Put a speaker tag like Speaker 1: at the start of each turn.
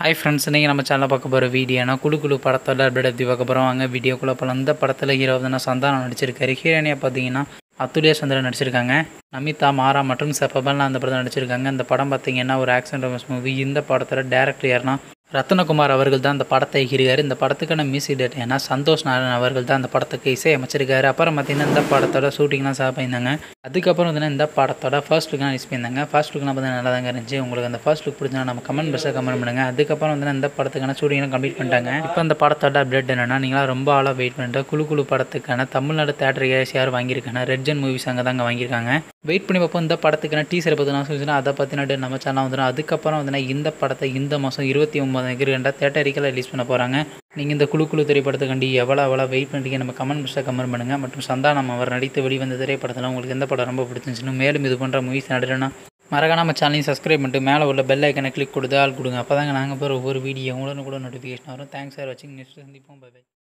Speaker 1: hi friends இன்றைக்கி நம்ம சேனலில் பார்க்க போகிற வீடியோனா குழு குழு படத்தோட அப்டேட் எப்படி பார்க்க போகிறோம் வாங்க வீடியோக்குள்ளே போகலாம் இந்த படத்தில் ஹீரோ வந்து சந்தானம் நடிச்சிருக்காரு ஹீரோனியாக பார்த்தீங்கன்னா அத்துலியா சந்திரன் நடிச்சிருக்காங்க நமிதா மாரா மற்றும் செஃபபல்லாம் அந்த படத்தில் நடிச்சிருக்காங்க இந்த படம் பார்த்தீங்கன்னா ஒரு ஆக்ஷன் ரொமன்ஸ் மூவி இந்த படத்தோட டேரக்டர் யாருன்னா ரத்னகுமார் அவர்கள் தான் இந்த படத்தை இயக்கியிருக்காரு இந்த படத்துக்கான மியூசிக் டேட் ஏன்னா சந்தோஷ் நாராயண் அவர்கள் தான் இந்த படத்துக்கு இசை அமைச்சிருக்காரு அப்புறம் பார்த்தீங்கன்னா இந்த படத்தோட ஷூட்டிங்லாம் ஸ்டார்ட் பண்ணியிருந்தாங்க அதுக்கப்புறம் வந்து இந்த படத்தோட ஃபர்ஸ்ட் லுக்லாம் ரிலீஸ் பண்ணியிருந்தாங்க ஃபர்ஸ்ட் லுக்லாம் பார்த்தீங்கன்னா நல்லா தாங்க இருந்துச்சு உங்களுக்கு அந்த ஃபர்ஸ்ட் லுக் பிடிச்சா நம்ம கமெண்ட் பாக்ஸில் கமெண்ட் பண்ணுங்க அதுக்கப்புறம் வந்து இந்த படத்துக்கான ஷூட்டிங்லாம் கம்ப்ளீட் பண்ணிட்டாங்க இப்போ இந்த படத்தோட அப்டேட் என்னன்னா நீங்களாம் ரொம்ப ஆளாக வெயிட் பண்ணிட்டு குழு குழு படத்துக்கான தமிழ்நாடு தேட்டர் ஏஸ் யார் வாங்கியிருக்காங்க ரெட் ஜென் மூவிஸ் அங்கே தாங்க வாங்கியிருக்காங்க வெயிட் பண்ணி பார்ப்போம் இந்த படத்துக்கான டீசரை பற்றி நான் சொல்லிச்சுன்னா அதை பற்றின நம்ம சேனல் வந்துடும் அதுக்கப்புறம் வந்து இந்த படத்தை இந்த மாதம் இருபத்தி ஒம்பது ரெண்டா தேட்டரிக்கெல்லாம் ரிலீஸ் பண்ண போகிறாங்க நீங்கள் இந்த குழு குழு திரைப்படத்துக்காண்டி எவ்வளோ எவ்வளோ வெயிட் பண்ணிட்டீங்க நம்ம கமெண்ட் பாக்ஸில் கமெண்ட் பண்ணுங்கள் மற்றும் சந்தானம் அவர் நடித்து வெளிவந்த திரைப்படத்தில் உங்களுக்கு எந்த படம் ரொம்ப பிடிச்சிருந்துச்சுன்னு மேலும் இது போன்ற மூவிஸ் நடுறேன்னா மறக்காம நம்ம சேனலையும் சப்ஸ்கிரைப் பண்ணிட்டு மேலே உள்ள பெல் ஐக்கனை கிளிக் கொடுத்து ஆள் கொடுங்க அப்போ தாங்க நாங்கள் போகிற ஒவ்வொரு வீடியோ உடனே கூட நோட்டிஃபிகேஷன் வரும் தேங்க்ஸ் ஃபார் வாட்சிங் நெக்ஸ்ட் சந்திப்போம் பை